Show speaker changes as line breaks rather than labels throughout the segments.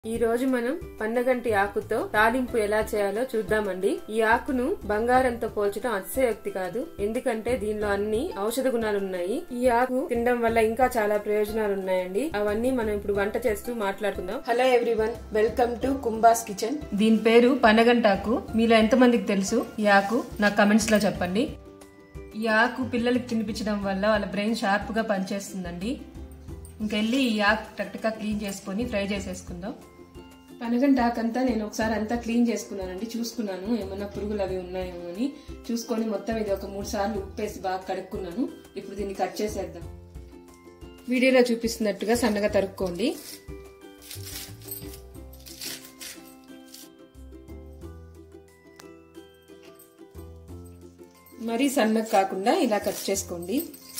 ఈ రోజు మనం పండగంటి ఆకుతో తాలింపు ఎలా చేయాలో చూద్దామండి ఈ ఆకును బంగారంతో పోల్చడం అతిశయోక్తి కాదు ఎందుకంటే దీనిలో అన్ని ఔషధ గుణాలు ఉన్నాయి ఈ ఆకు తినడం వల్ల ఇంకా చాలా ప్రయోజనాలు ఉన్నాయండి అవన్నీ మనం ఇప్పుడు వంట చేస్తూ మాట్లాడుకుందాం hello everyone welcome to Kumba's kitchen దీని పేరు పనగంటాకు మీలో ఎంతమందికి తెలుసు ఈ ఆకు నా కమెంట్స్ లో చెప్పండి ఈ ఆకు పిల్లలకి తినిపించడం వల్ల వాళ్ళ బ్రెయిన్ షార్ప్ గా పనిచేస్తుందండి ఇంకెళ్ళి ఈ ఆకు టక్టగా క్లీన్ చేసుకొని ఫ్రై చేసేసుకుందాం పనగంట ఆకంతా నేను ఒకసారి అంతా క్లీన్ చేసుకున్నానండి చూసుకున్నాను ఏమన్నా పురుగులు అవి ఉన్నాయేమో అని చూసుకొని మొత్తం ఇది ఒక మూడు సార్లు ఉప్పేసి బాగా కడుక్కున్నాను ఇప్పుడు దీన్ని కట్ చేసేద్దాం వీడియోలో చూపిస్తున్నట్టుగా సన్నగా తరుక్కోండి మరీ సన్నగా కాకుండా ఇలా కట్ చేసుకోండి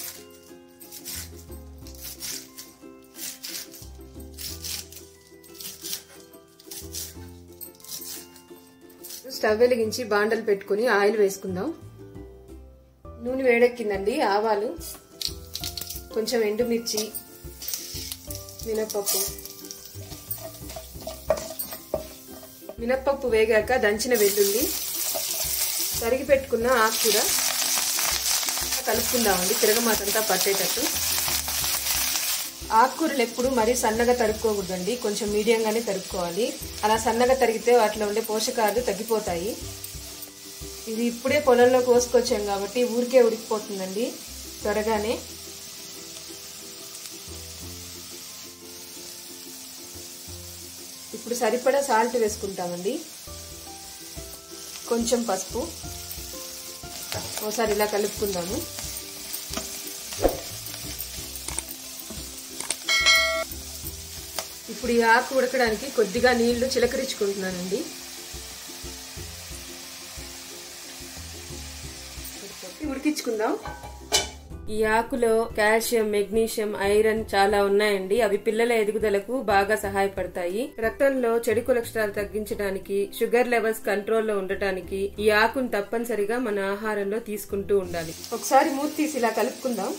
స్టవ్ వెలిగించి బాండలు పెట్టుకుని ఆయిల్ వేసుకుందాం నూనె వేడెక్కిందండి ఆవాలు కొంచెం ఎండుమిర్చి మినప్పప్పు మినప్పప్పు వేగాక దంచిన వెల్లుల్లి తరిగి పెట్టుకున్న ఆకుకూర కలుపుకుందామండి తిరగమాతంతా పట్టేటట్టు ఆకుకూరలు ఎప్పుడు మరీ సన్నగా తరుక్కోకూడదండి కొంచెం మీడియంగానే తరుక్కోవాలి అలా సన్నగా తరిగితే వాటిలో ఉండే పోషకాలు తగ్గిపోతాయి ఇది ఇప్పుడే పొలంలో కోసుకొచ్చాం కాబట్టి ఊరికే ఉడికిపోతుందండి త్వరగానే ఇప్పుడు సరిపడా సాల్ట్ వేసుకుంటామండి కొంచెం పసుపు ఒకసారి ఇలా కలుపుకుందాము ఇప్పుడు ఈ ఆకు ఉడకడానికి కొద్దిగా నీళ్లు చిలకరించుకుంటున్నానండి ఉడికించుకుందాం ఈ ఆకులో కాల్షియం మెగ్నీషియం ఐరన్ చాలా ఉన్నాయండి అవి పిల్లల ఎదుగుదలకు బాగా సహాయపడతాయి రక్తంలో చెడు కొలెస్ట్రాల్ తగ్గించడానికి షుగర్ లెవెల్స్ కంట్రోల్లో ఉండటానికి ఈ ఆకును తప్పనిసరిగా మన ఆహారంలో తీసుకుంటూ ఉండాలి ఒకసారి మూత తీసి ఇలా కలుపుకుందాం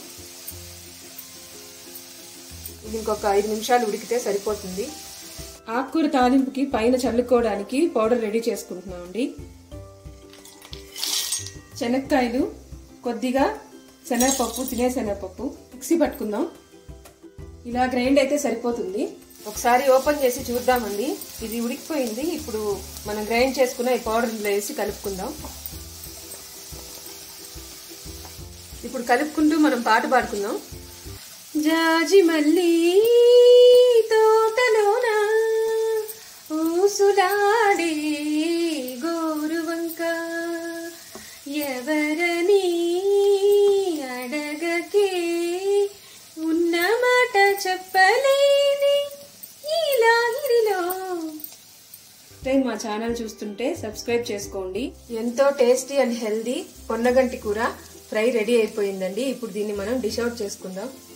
ఇది ఇంకొక ఐదు నిమిషాలు ఉడికితే సరిపోతుంది ఆకుకూర తాలింపుకి పైన చల్లుకోవడానికి పౌడర్ రెడీ చేసుకుంటున్నామండి శనక్కాయలు కొద్దిగా శనగపప్పు తినే శనగపప్పు మిక్సీ పట్టుకుందాం ఇలా గ్రైండ్ అయితే సరిపోతుంది ఒకసారి ఓపెన్ చేసి చూద్దామండి ఇది ఉడికిపోయింది ఇప్పుడు మనం గ్రైండ్ చేసుకున్న ఈ పౌడర్ వేసి కలుపుకుందాం ఇప్పుడు కలుపుకుంటూ మనం పాట పాడుకుందాం జాజి మల్లి తోటలోన ఊసులాడే గోరువంక ఎవరని అడగకే ఉన్న మాట చెప్పలేని ఈ లాగిరిలో మా ఛానల్ చూస్తుంటే సబ్స్క్రైబ్ చేసుకోండి ఎంతో టేస్టీ అండ్ హెల్దీ పొన్నగంటి కూర ఫ్రై రెడీ అయిపోయిందండి ఇప్పుడు దీన్ని మనం డిష్ అవుట్ చేసుకుందాం